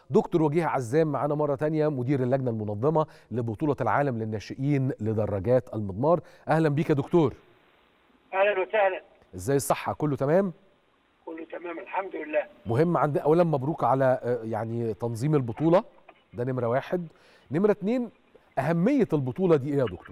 دكتور وجيه عزام معانا مرة تانية مدير اللجنة المنظمة لبطولة العالم للناشئين لدراجات المضمار أهلا بيك يا دكتور اهلا وسهلا ازاي الصحة كله تمام كله تمام الحمد لله مهم عندنا أولا مبروك على آه، يعني تنظيم البطولة ده نمرة واحد نمرة اتنين أهمية البطولة دي إيه يا دكتور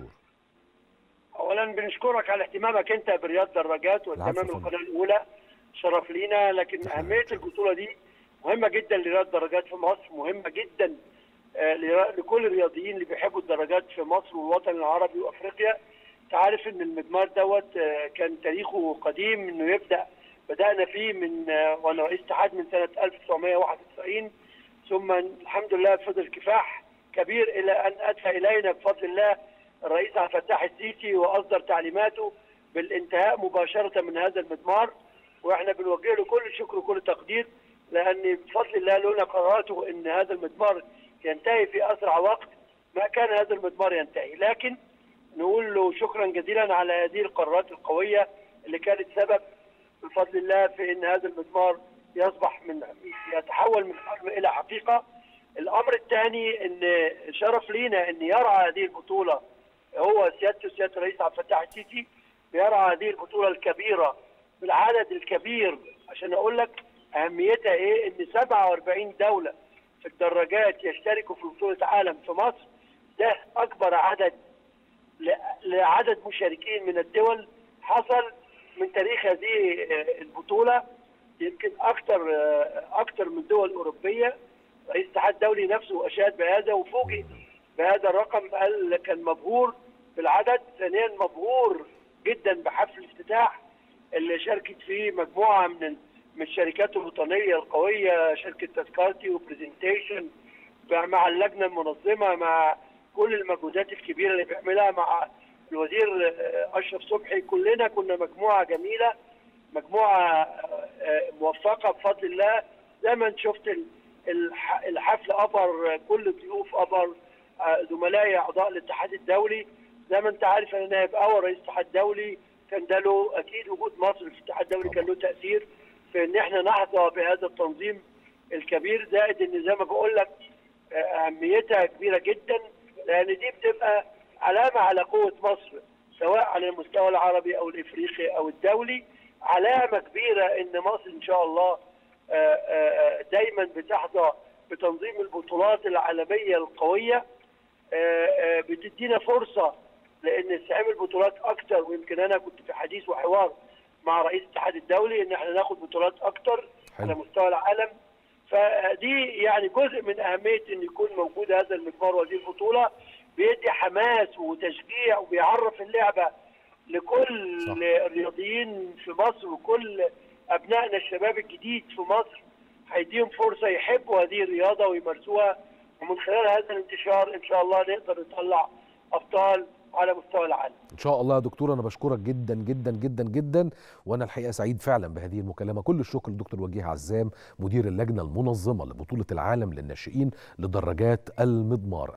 اولا بنشكرك على اهتمامك انت برياض دراجات العفو واهتمام يا فندم. القناه الاولى شرف لينا لكن تحية. اهميه البطوله دي مهمه جدا لرياض الدراجات في مصر مهمه جدا آه، لر- لكل الرياضيين اللي بيحبوا الدراجات في مصر والوطن العربي وافريقيا تعرف ان المضمار دوت آه، كان تاريخه قديم انه يبدا بدانا فيه من آه، وانا رئيس اتحاد من سنه 1991 ثم الحمد لله فضل كفاح كبير الى ان اتى الينا بفضل الله الرئيس عبد الفتاح السيسي واصدر تعليماته بالانتهاء مباشره من هذا المضمار واحنا بنوجه له كل الشكر وكل التقدير لان بفضل الله لولا قراراته ان هذا المضمار ينتهي في اسرع وقت ما كان هذا المضمار ينتهي لكن نقول له شكرا جزيلا على هذه القرارات القويه اللي كانت سبب بفضل الله في ان هذا المضمار يصبح من يتحول من حلم الى حقيقه. الامر الثاني ان شرف لينا ان يرعى هذه البطوله هو سياده سياده الرئيس عبد الفتاح السيسي بيرعى هذه البطوله الكبيره بالعدد الكبير عشان اقول لك اهميتها ايه ان 47 دوله في الدراجات يشتركوا في بطوله عالم في مصر ده اكبر عدد ل- لعدد مشاركين من الدول حصل من تاريخ هذه آه، البطوله يمكن اكثر اكثر من دول اوروبيه رئيس الاتحاد الدولي نفسه اشاد بهذا وفوجئ بهذا الرقم قال كان مبهور بالعدد ثانيا مبهور جدا بحفل الافتتاح اللي شاركت فيه مجموعه من ال- من الشركات الوطنيه القويه شركه تذكرتي وبرزنتيشن مع اللجنه المنظمه مع كل المجهودات الكبيره اللي بيعملها مع الوزير آه، اشرف صبحي كلنا كنا مجموعه جميله مجموعه آه، آه، موفقه بفضل الله زي ما انت شفت ال- الح- الحفل ابر آه، كل الضيوف ابر آه، زملائي اعضاء الاتحاد الدولي زي ما انت عارف انا نائب اول رئيس الاتحاد الدولي كان ده له اكيد وجود مصر في الاتحاد الدولي كان له تاثير في ان احنا نحظى بهذا التنظيم الكبير زائد ان زي ما بقول لك آه، اهميتها كبيره جدا لان دي بتبقى علامه على قوه مصر سواء على المستوى العربي او الافريقي او الدولي علامه كبيره ان مصر ان شاء الله آه، آه، دايما بتحظى بتنظيم البطولات العالميه القويه آه، آه، بتدينا فرصه لان استعمال البطولات اكتر ويمكن انا كنت في حديث وحوار مع رئيس الاتحاد الدولي ان احنا ناخد بطولات اكتر حلو. على مستوى العالم فدي يعني جزء من اهميه ان يكون موجود هذا المضمار وهذه البطوله بيدي حماس وتشجيع وبيعرف اللعبه لكل صح. الرياضيين في مصر وكل ابنائنا الشباب الجديد في مصر هيديهم فرصه يحبوا هذه الرياضه ويمارسوها ومن خلال هذا الانتشار ان شاء الله نقدر نطلع ابطال على مستوى العالم. ان شاء الله يا دكتور انا بشكرك جدا جدا جدا جدا وانا الحقيقه سعيد فعلا بهذه المكالمه كل الشكر للدكتور وجيه عزام مدير اللجنه المنظمه لبطوله العالم للناشئين لدراجات المضمار